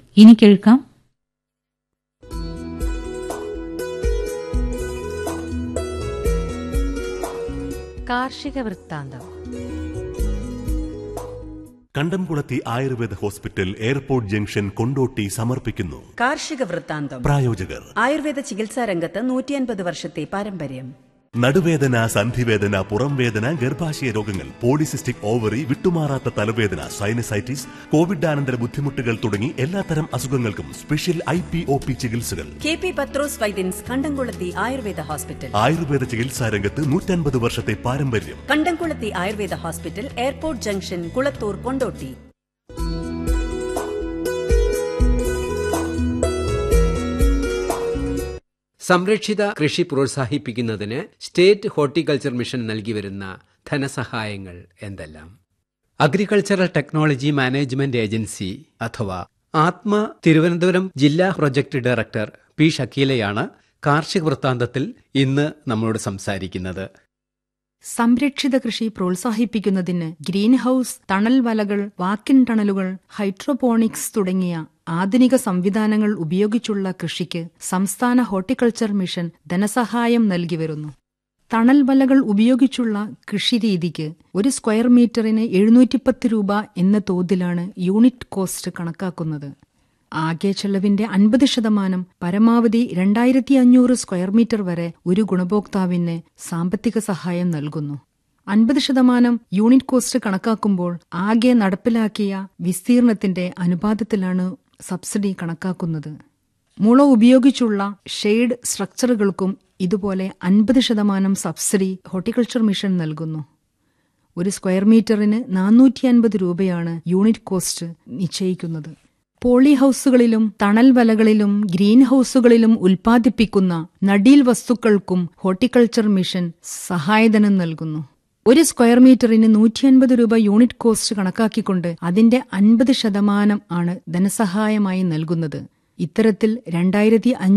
ഇനി കേൾക്കാം കാർഷിക വൃത്താന്തം Kandamkulathi Ayurveda hospital airport junction Kondotty സമർപ്പിക്കുന്നു കാർഷിക വൃത്താന്തം പ്രായോജകർ ആയുർവേദ ചികിത്സാ രംഗത്ത് നൂറ്റിയൻപത് വർഷത്തെ പാരമ്പര്യം നടുവേദന സന്ധിവേദന പുറംവേദന ഗർഭാശയ രോഗങ്ങൾ പോളിസിസ്റ്റിക് ഓവറി വിട്ടുമാറാത്ത തലവേദന സൈനസൈറ്റിസ് കോവിഡാനന്തര ബുദ്ധിമുട്ടുകൾ തുടങ്ങി എല്ലാത്തരം അസുഖങ്ങൾക്കും special I P O P ചികിത്സകൾ കെ പി പത്രോസ് വൈദ്യൻസ് കണ്ടംകുളത്തി ആയുർവേദ ഹോസ്പിറ്റൽ ആയുർവേദ ചികിത്സാ രംഗത്ത് നൂറ്റൻപത് വർഷത്തെ പാരമ്പര്യം Kandamkulathy Ayurveda hospital airport junction Kulathur Kondotty സംരക്ഷിത കൃഷി പ്രോത്സാഹിപ്പിക്കുന്നതിന് സ്റ്റേറ്റ് ഹോർട്ടിക്കൾച്ചർ മിഷൻ നൽകിവരുന്ന ധനസഹായങ്ങൾ എന്തെല്ലാം അഗ്രികൾച്ചറൽ ടെക്നോളജി മാനേജ്മെന്റ് ഏജൻസി അഥവാ ആത്മ തിരുവനന്തപുരം ജില്ലാ പ്രൊജക്ട് ഡയറക്ടർ പി ഷക്കീലയാണ് കാർഷിക വൃത്താന്തത്തിൽ ഇന്ന് നമ്മളോട് സംസാരിക്കുന്നത് സംരക്ഷിത കൃഷി പ്രോത്സാഹിപ്പിക്കുന്നതിന് ഗ്രീൻ ഹൌസ് തണൽ വലകൾ വാക്കിൻ ടണലുകൾ ഹൈഡ്രോപോണിക്സ് തുടങ്ങിയ ആധുനിക സംവിധാനങ്ങൾ ഉപയോഗിച്ചുള്ള കൃഷിക്ക് സംസ്ഥാന ഹോർട്ടിക്കൾച്ചർ മിഷൻ ധനസഹായം നൽകി വരുന്നു തണൽ വലകൾ ഉപയോഗിച്ചുള്ള കൃഷിരീതിക്ക് ഒരു സ്ക്വയർ മീറ്ററിന് എഴുന്നൂറ്റിപ്പത്ത് രൂപ എന്ന തോതിലാണ് യൂണിറ്റ് കോസ്റ്റ് കണക്കാക്കുന്നത് ആകെ ചെലവിന്റെ അൻപത് ശതമാനം പരമാവധി രണ്ടായിരത്തി അഞ്ഞൂറ് സ്ക്വയർ മീറ്റർ വരെ ഒരു ഗുണഭോക്താവിന് സാമ്പത്തിക സഹായം നൽകുന്നു അൻപത് ശതമാനം യൂണിറ്റ് കോസ്റ്റ് കണക്കാക്കുമ്പോൾ ആകെ നടപ്പിലാക്കിയ വിസ്തീർണത്തിന്റെ അനുപാതത്തിലാണ് സബ്സിഡി കണക്കാക്കുന്നത് മുള ഉപയോഗിച്ചുള്ള ഷെയ്ഡ് സ്ട്രക്ചറുകൾക്കും ഇതുപോലെ അൻപത് ശതമാനം സബ്സിഡി ഹോർട്ടിക്കൾച്ചർ മിഷൻ നൽകുന്നു ഒരു സ്ക്വയർ മീറ്ററിന് നാനൂറ്റി അൻപത് രൂപയാണ് യൂണിറ്റ് കോസ്റ്റ് നിശ്ചയിക്കുന്നത് പോളി ഹൌസുകളിലും തണൽ വലകളിലും ഗ്രീൻ ഹൌസുകളിലും ഉൽപ്പാദിപ്പിക്കുന്ന നടീൽ വസ്തുക്കൾക്കും ഹോർട്ടിക്കൾച്ചർ മിഷൻ സഹായധനം നൽകുന്നു ഒരു സ്ക്വയർ മീറ്ററിന് നൂറ്റി അൻപത് രൂപ യൂണിറ്റ് കോസ്റ്റ് കണക്കാക്കിക്കൊണ്ട് അതിന്റെ അൻപത് ശതമാനം ആണ് ധനസഹായമായി നൽകുന്നത് ഇത്തരത്തിൽ രണ്ടായിരത്തി